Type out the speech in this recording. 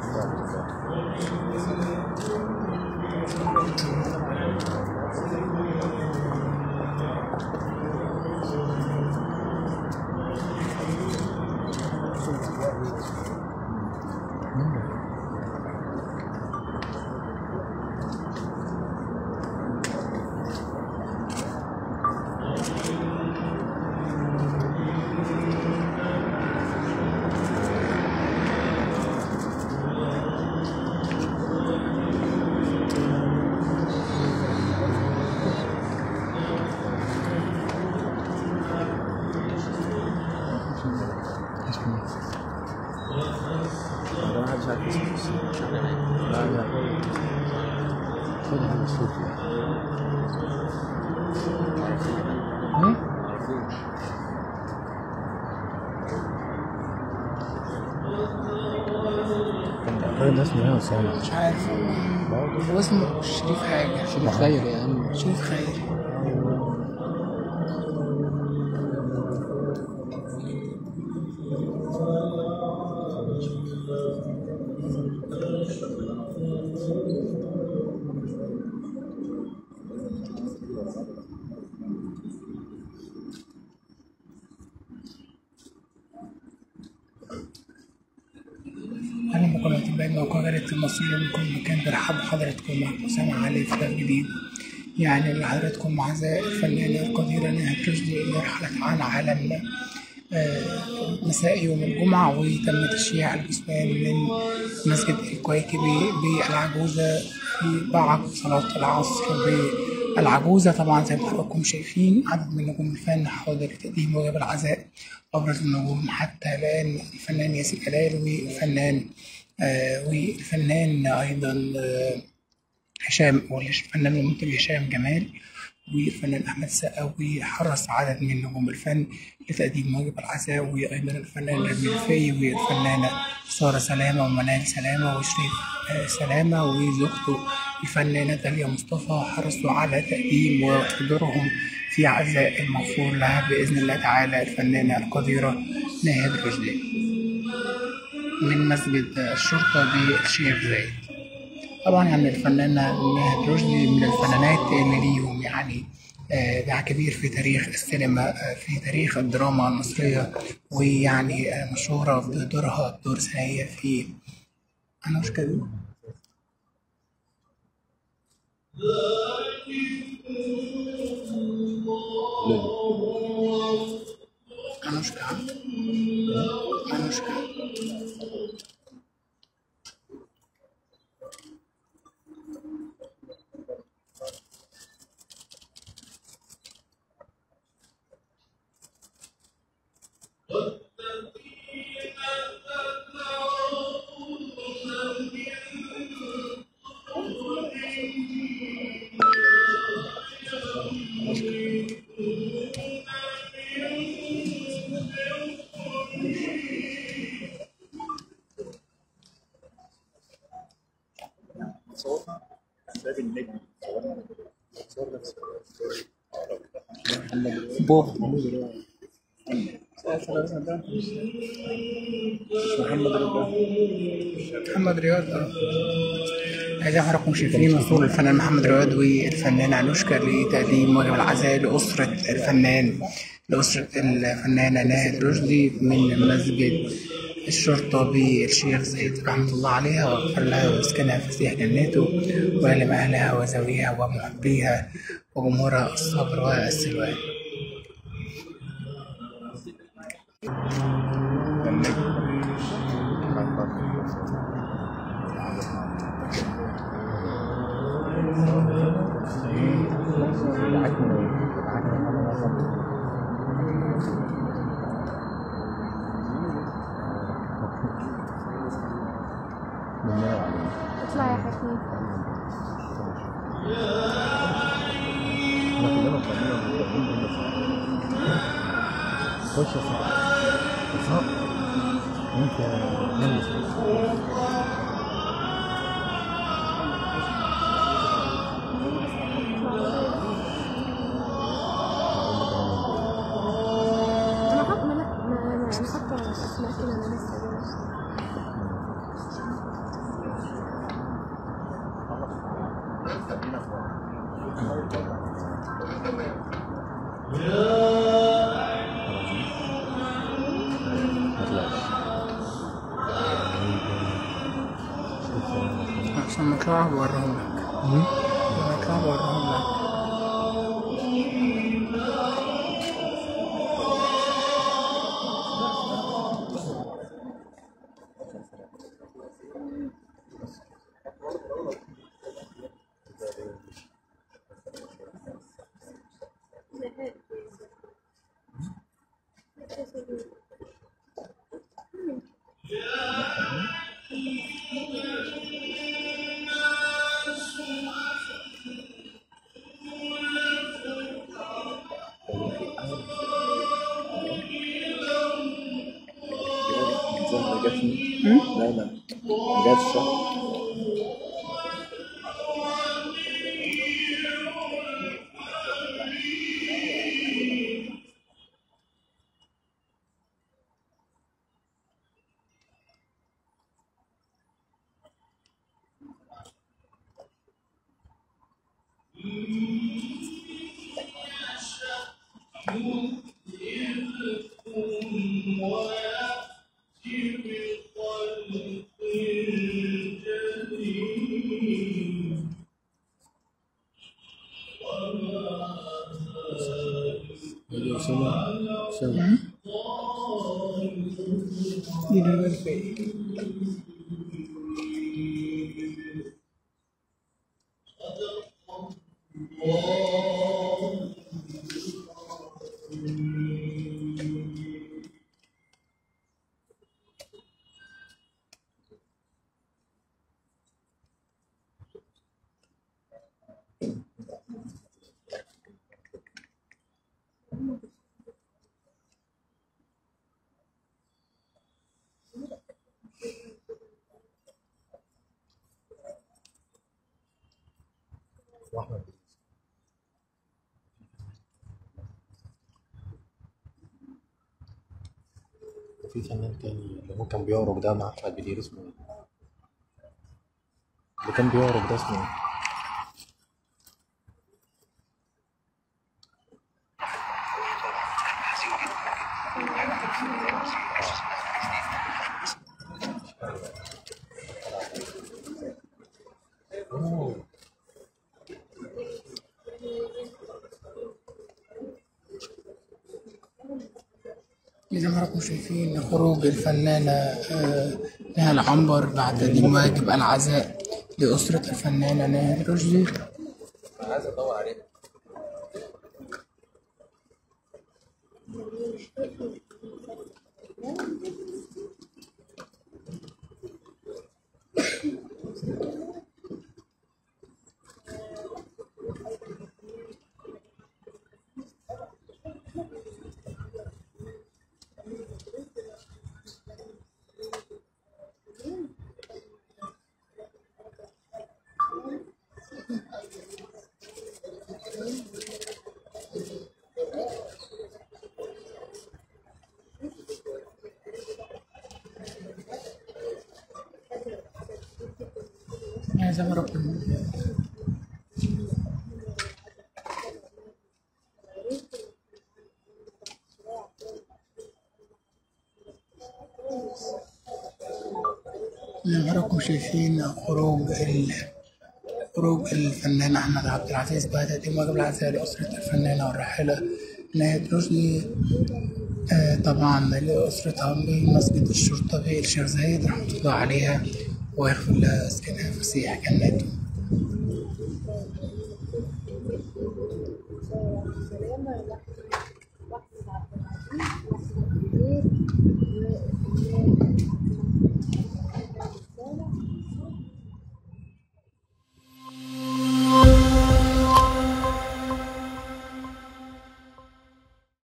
ده محدش عارف اسمه لا لا خدها مصروف ايه؟ الراجل ده اسمه ايه يا اسامه؟ مش عارف هو اسمه شريف حاجة شريف خير يا عم شريف خير أهلا بكم أتباعي موقع جريدة المصرية من كل مكان برحب بحضراتكم مع أسامة علي في كتاب جديد يعني لحضراتكم عزاء الفنانة القديرة نهى رشدي اللي رحلت عن عالم آه، مساء يوم الجمعة وتم تشييع الجثمان من مسجد الكويكبي بالعجوزة في بعد صلاة العصر بالعجوزة طبعا زي ما حضراتكم شايفين عدد من نجوم الفن حاضر لتقديم واجب العزاء أبرز النجوم حتى الآن الفنان ياسر جلال والفنان آه والفنان أيضا آه هشام والفنان المنتج هشام جمال والفنان أحمد السقا وحرص عدد من نجوم الفن لتقديم واجب العزاء وأيضا الفنان ربيع الفي والفنانة سارة سلامة ومنال سلامة وشريف آه، سلامة وزوجته الفنانة داليا مصطفى حرصوا على تقديم وحضورهم في عزاء المغفور لها بإذن الله تعالى الفنانة القديرة ناهد رشدي من مسجد الشرطة بالشيخ زايد طبعا يعني الفنانة ناهد رشدي من الفنانات اللي ليهم يعني آه، باع كبير في تاريخ السينما آه، في تاريخ الدراما المصرية ويعني آه، مشهورة بدورها دور ثنائية في أنا مش كده أنا مش كده أنا مش كده بوه محمد رياض اه زي ما حضراتكم شايفين وصول الفنان محمد رياض والفنانة أنوشكا لتقديم واجب العزاء لأسرة الفنان لأسرة الفنانة ناهد رشدي من مسجد الشرطة بالشيخ زايد رحمة الله عليها وغفر لها ويسكنها فسيح جناته ويعلم أهلها وزويها ومحبيها وجمهورها الصبر والسلوان اطلع يا حكيم خش يا صاحبي يا صاحبي انت مهندس انا حاط ما لا ما- ما- انا حاطه اسماء كده انا لسه لما اطلع بوريهم لك لما اطلع بوريهم لك الزهرة جاتني لا لا ما جاتش صح يا أسامة أسامة دي دلوقتي في ايه؟ وأحمد وفي فنان تاني اللي هو كان بيعرج ده مع أحمد بدير اسمه إيه؟ اللي كان بيعرج ده اسمه إيه؟ أوه. زي ما حضراتكم شايفين خروج الفنانة آه، نهى العنبر بعد تقديم واجب العزاء لأسرة الفنانة نهى رشدي أنا عايز أدور عليه يا زي ما حضراتكم زي ما حضراتكم شايفين خروج ال... خروج الفنان أحمد عبد العزيز بعد تقديم واجب العزاء لأسرة الفنانة الراحلة نهاد رشدي آه، طبعا لأسرتها بمسجد الشرطة في الشيخ زايد رحمة الله عليها ويغفر لها أسكنها فسيح جناته سلامة واحمد عبد العزيز واحمد بدير